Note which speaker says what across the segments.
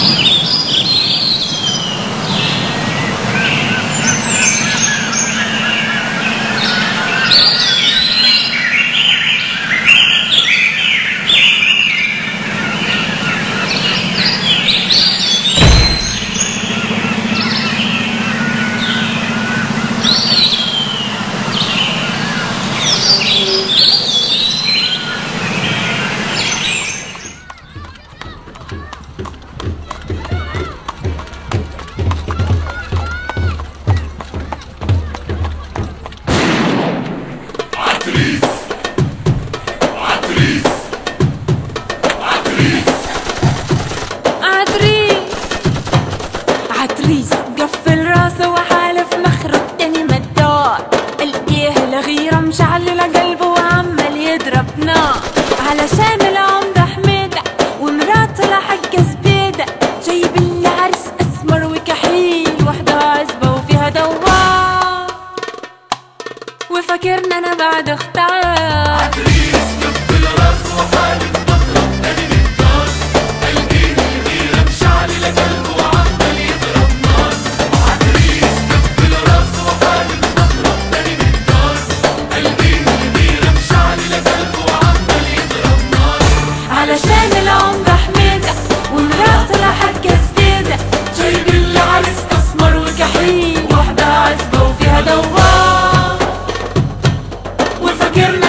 Speaker 1: عتريس عتريس عتريس
Speaker 2: عتريس عتريس قفل راسه وحالف مخرب تاني مدار القيه الغيرة مشعللة قلبه وعمال يضرب نار علشان العمدة حميدة ومراته لحق زبيدة جايب لي عرس اسمر وكحيل وحدة عزبة وفيها دوار وفاكرنا انا بعد اختار
Speaker 1: عتريس قبل راس وحالف مخرب تاني للدار قلبي الغيرة مشعللة قلبه وعمال يضرب نار عتريس قبل راس وحالف مخرب تاني للدار قلبي الغيرة مشعللة قلبه وعمال يضرب نار
Speaker 2: علشان العمدة حميدة ومراته لحق زبيدة جايب لي عرس اسمر وكحيل واحدة عزبة وفيها دوار وفاكرنا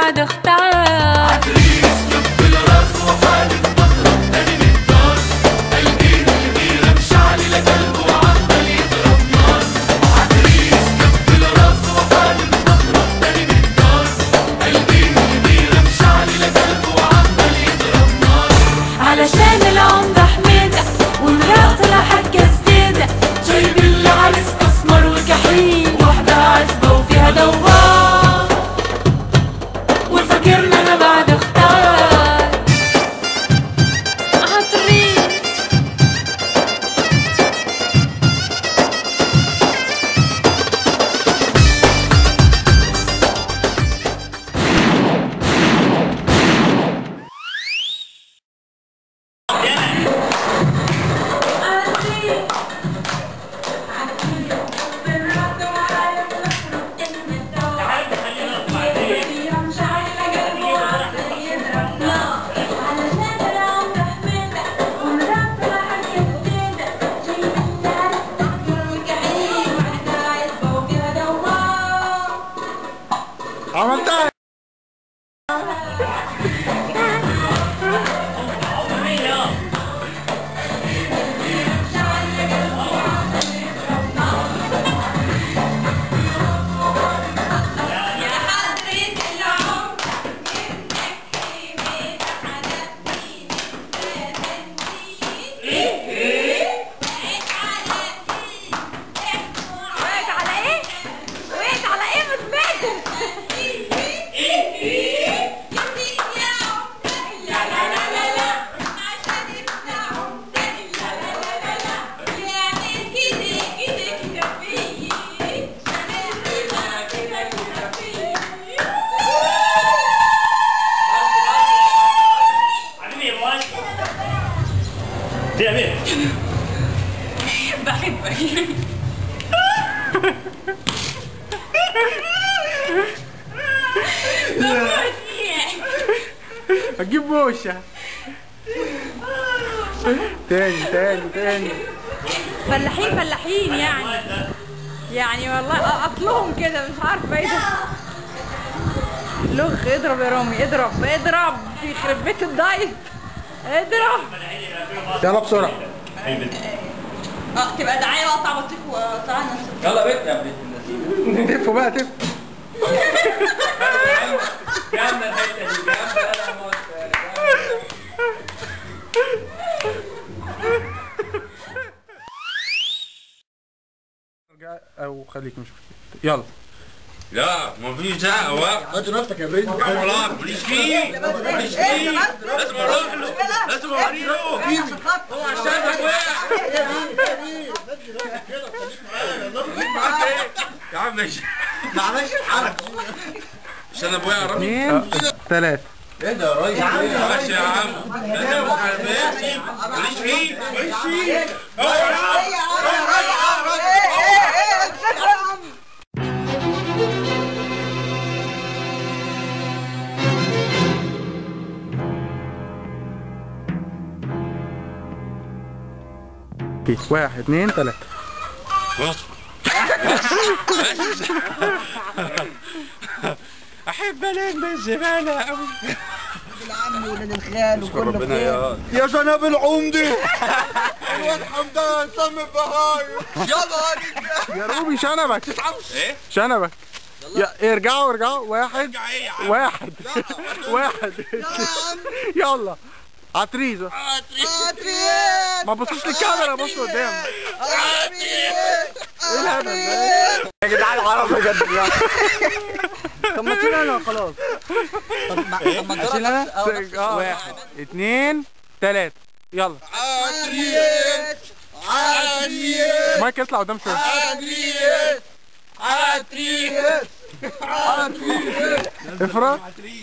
Speaker 2: بعد اختار
Speaker 1: عتريس دب الراس وحالف ظهره تاني من الدار قال ايه الغيرة مشعللة قلبه وعمال يضرب نار عتريس دب الراس وحالف ظهره تاني من الدار قال ايه الغيرة مشعللة قلبه وعمال يضرب نار
Speaker 2: علشان العمدة حميدة ومرات الحاجة سديدة جايبين لي عرس اسمر وكحيل واحدة عزبة وفيها دوار وفاكرنا انا بعد اختار عطريس
Speaker 3: عملتها
Speaker 2: وقعت على ايه؟ وقعت على ايه متمادر؟
Speaker 4: حبيبي يا بوي دي يا بيه
Speaker 2: بحبك
Speaker 3: هتجيب بوشة تاني تاني تاني
Speaker 5: فلاحين فلاحين يعني يعني والله اصلهم كده مش عارفه ايه ده لغ اضرب يا رامي اضرب اضرب يخرب بيت الدايت اضرب
Speaker 3: يلا بسرعة
Speaker 5: اه تبقى دعايه واقطع بطيخ وطلعنا
Speaker 6: يلا بيت يا بيت
Speaker 3: تفوا بقى تفوا
Speaker 6: جامدة الحتة دي جامدة انا موت
Speaker 3: ارجع او خليك مش مشكلة يلا
Speaker 7: لا ما فيش دعوة
Speaker 3: هات نفسك يا بريد
Speaker 7: والله ماليش فيه ماليش فيه لازم اروح له لازم اوري له هو عشان وقع يا عم ماشي
Speaker 6: ما عملش الحركة
Speaker 7: عشان ابويا يا رامي
Speaker 3: اثنين ثلاثة
Speaker 6: ايه ده يا ريس
Speaker 7: ماشي يا عم لازم على ماشي ماليش فيه ماليش فيه
Speaker 3: اوكي واحد اثنين ثلاثة
Speaker 7: بص احب الم الزباله قوي
Speaker 6: ربنا يا
Speaker 3: يا جناب العمدة الواد حمدان سم البهايم يا روبي شنبك
Speaker 7: ايه
Speaker 3: شنبك يا ارجعوا ارجعوا واحد
Speaker 7: ارجع ايه يا عم
Speaker 3: واحد واحد يلا عتريز ما تبصوش للكاميرا بص قدام ايه الهبل ده يا جدعان العرب بجد طب ما تشيل انا خلاص طب ما اشيل انا واحد اثنين ثلاثة يلا
Speaker 6: عتريس عتريس
Speaker 3: مايك يطلع قدام شوية
Speaker 6: عتريس عتريس
Speaker 3: افرح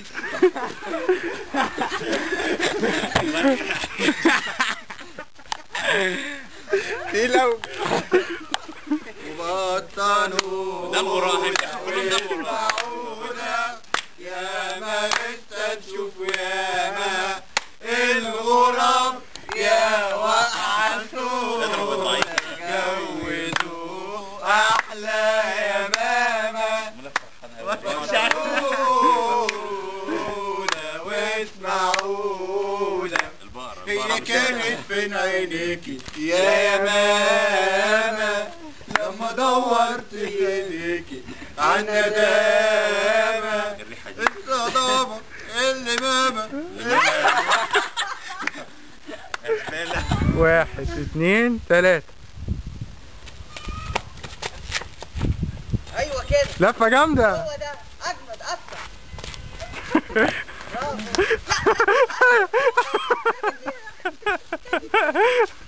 Speaker 3: ايه لو
Speaker 6: وبطنوا
Speaker 7: دمه راح كلهم دمه راح
Speaker 6: يا ما انت تشوف يا ما الغراب يا وقعتوا جودوا احلى يا ماما وشكوا هي كانت فين عينيكي يا يمامة لما دورت ايديكي عن ندامة
Speaker 7: الريحه دي
Speaker 6: الصدامة اللي ماما
Speaker 7: الزباله
Speaker 3: واحد اتنين تلاتة
Speaker 6: ايوه كده
Speaker 3: لفة جامدة
Speaker 6: هو ده اجمد اسرع برافو